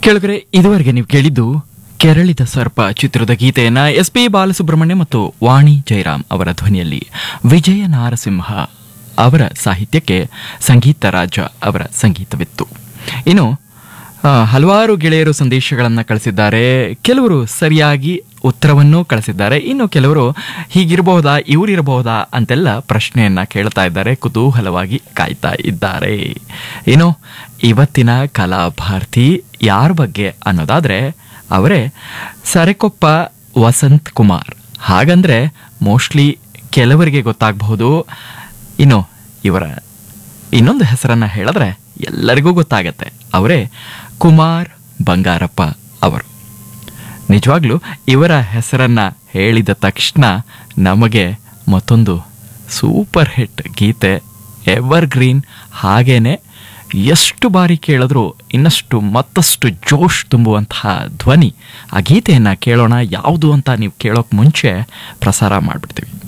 ಕೆಳಗರೆ ಇದುವರೆಗೆ ನೀವು ಕೇಳಿದ್ದು ಕೆರಳಿದ ಸರ್ಪ ಚಿತ್ರದ ಗೀತೆಯನ್ನ ಎಸ್ ಪಿ ಬಾಲಸುಬ್ರಹ್ಮಣ್ಯ ಮತ್ತು ವಾಣಿ ಜಯರಾಮ್ ಅವರ ಧ್ವನಿಯಲ್ಲಿ ವಿಜಯ ನಾರಸಿಂಹ ಅವರ ಸಾಹಿತ್ಯಕ್ಕೆ ಸಂಗೀತ ರಾಜ ಅವರ ಸಂಗೀತವಿತ್ತು ಇನ್ನು ಆ, ಹಲವಾರು ಗೆಳೆಯರು ಸಂದೇಶಗಳನ್ನು ಕಳಿಸಿದ್ದಾರೆ ಕೆಲವರು ಸರಿಯಾಗಿ ಉತ್ತರವನ್ನು ಕಳಿಸಿದ್ದಾರೆ ಇನ್ನು ಕೆಲವರು ಹೀಗಿರಬಹುದಾ ಇವರಿರಬಹುದಾ ಅಂತೆಲ್ಲ ಪ್ರಶ್ನೆಯನ್ನ ಕೇಳ್ತಾ ಇದ್ದಾರೆ ಕುತೂಹಲವಾಗಿ ಕಾಯ್ತಾ ಇದ್ದಾರೆ ಇನ್ನು ಇವತ್ತಿನ ಕಲಾಭಾರತಿ ಯಾರ ಬಗ್ಗೆ ಅನ್ನೋದಾದ್ರೆ ಅವರೇ ಸರೆಕೊಪ್ಪ ವಸಂತ್ ಕುಮಾರ್ ಹಾಗಂದ್ರೆ ಮೋಸ್ಟ್ಲಿ ಕೆಲವರಿಗೆ ಗೊತ್ತಾಗಬಹುದು ಇನ್ನು ಇವರ ಇನ್ನೊಂದು ಹೆಸರನ್ನ ಹೇಳಿದ್ರೆ ಎಲ್ಲರಿಗೂ ಗೊತ್ತಾಗತ್ತೆ ಅವರೇ ಕುಮಾರ್ ಬಂಗಾರಪ್ಪ ಅವರು ನಿಜವಾಗ್ಲೂ ಇವರ ಹೆಸರನ್ನ ಹೇಳಿದ ತಕ್ಷಣ ನಮಗೆ ಮತ್ತೊಂದು ಸೂಪರ್ ಹಿಟ್ ಗೀತೆ ಎವರ್ ಗ್ರೀನ್ ಹಾಗೇನೆ ಎಷ್ಟು ಬಾರಿ ಕೇಳಿದ್ರೂ ಇನ್ನಷ್ಟು ಮತ್ತಷ್ಟು ಜೋಶ್ ತುಂಬುವಂತಹ ಧ್ವನಿ ಆ ಗೀತೆಯನ್ನು ಕೇಳೋಣ ಯಾವುದು ಅಂತ ನೀವು ಕೇಳೋಕೆ ಮುಂಚೆ ಪ್ರಸಾರ ಮಾಡಿಬಿಡ್ತೀವಿ